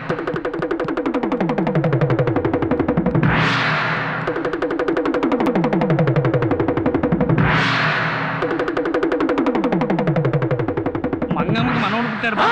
మంగమ్మకి మనవడు పుట్టారు బా.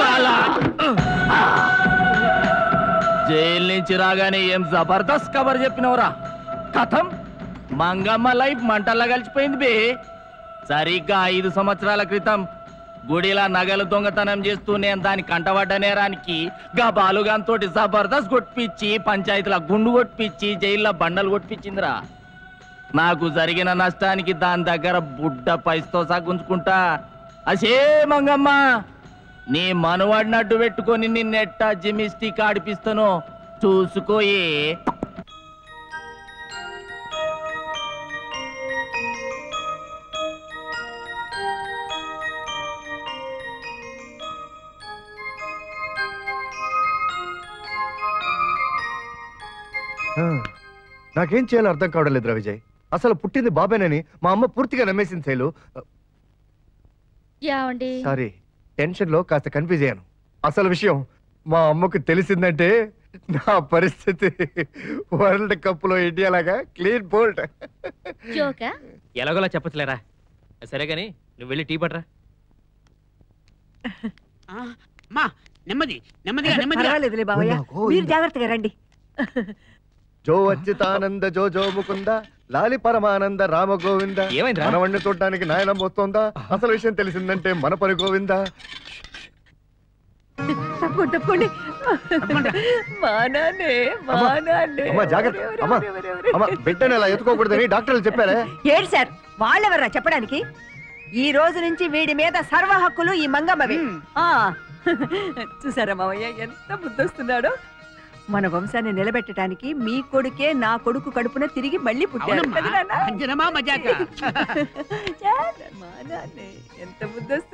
జైలు నుంచి రాగానే ఏం జబర్దస్త్ కబర్ చెప్పినవరా కథం మంగమ్మ లైఫ్ మంటల్లా కలిసిపోయింది బే సరిగ్గా ఐదు సంవత్సరాల క్రితం గుడిలా నగలు దొంగతనం చేస్తూ నేను దాని కంటబడ్డ నేరానికి గా బాలుగాంతోటి జబర్దస్త్ కొట్టిపిచ్చి పంచాయతీల గుండు కొట్టిపిచ్చి జైల్లో బండలు కొట్టిపించిందిరా నాకు జరిగిన నష్టానికి దాని దగ్గర బుడ్డ పైసతో సగుంచుకుంటా అసే మంగమ్మ నీ మనవాడినట్టు పెట్టుకొని నిన్నెట్టా జిమిస్టిక్ ఆడిపిస్తాను చూసుకోయే ఆ, నాకేం చేయాలో అర్థం కావడం లేదురా విజయ్ అసలు పుట్టింది బాబేనని మా అమ్మ పూర్తిగా నమ్మేసింది శైలు యావండి సారీ టెన్షన్ లో కాస్త కన్ఫ్యూజ్ అయ్యాను అసలు విషయం మా అమ్మకు తెలిసిందంటే నా పరిస్థితి వరల్డ్ కప్ లో ఇండియా లాగా క్లీన్ బోల్ట్ జోకా ఎలాగోలా చెప్పచ్చులేరా సరే గాని నువ్వు వెళ్ళి టీ పట్రా అమ్మా నెమ్మది నెమ్మదిగా నెమ్మదిగా పర్వాలేదులే బావయ్య మీరు జాగ్రత్తగా రండి జో అచ్యుతానంద జో జో ముకుంద లాలి పరమానంద రామ గోవింద ఏమైందిరా? మనవణ్ణి చూడడానికి నాయనం వస్తోందా అసలు విషయం తెలిసిందంటే మన పని గోవింద తప్పకోండి తప్పకోండి మా నాన్నే మా అమ్మా, నాన్నే అమ్మా జాగ్రత్త అమ్మా అమ్మా బిడ్డని అలా ఎత్తుకోకూడదని డాక్టర్లు చెప్పారే ఏడు సార్ వాళ్ళెవర్రా చెప్పడానికి ఈ రోజు నుంచి వీడి మీద సర్వ హక్కులు ఈ మంగమ్మవి ఆ చూసారా మావయ్య ఎంత ముద్దొస్తున్నాడో మన వంశాన్ని నిలబెట్టడానికి మీ కొడుకే నా కొడుకు కడుపున తిరిగి మళ్ళీ పుట్టాడు అవునమ్మా కదా నాన్న? అంజనమా మజాక చాలా మా నాన్నే ఎంత ముద్దొస్తున్నాడో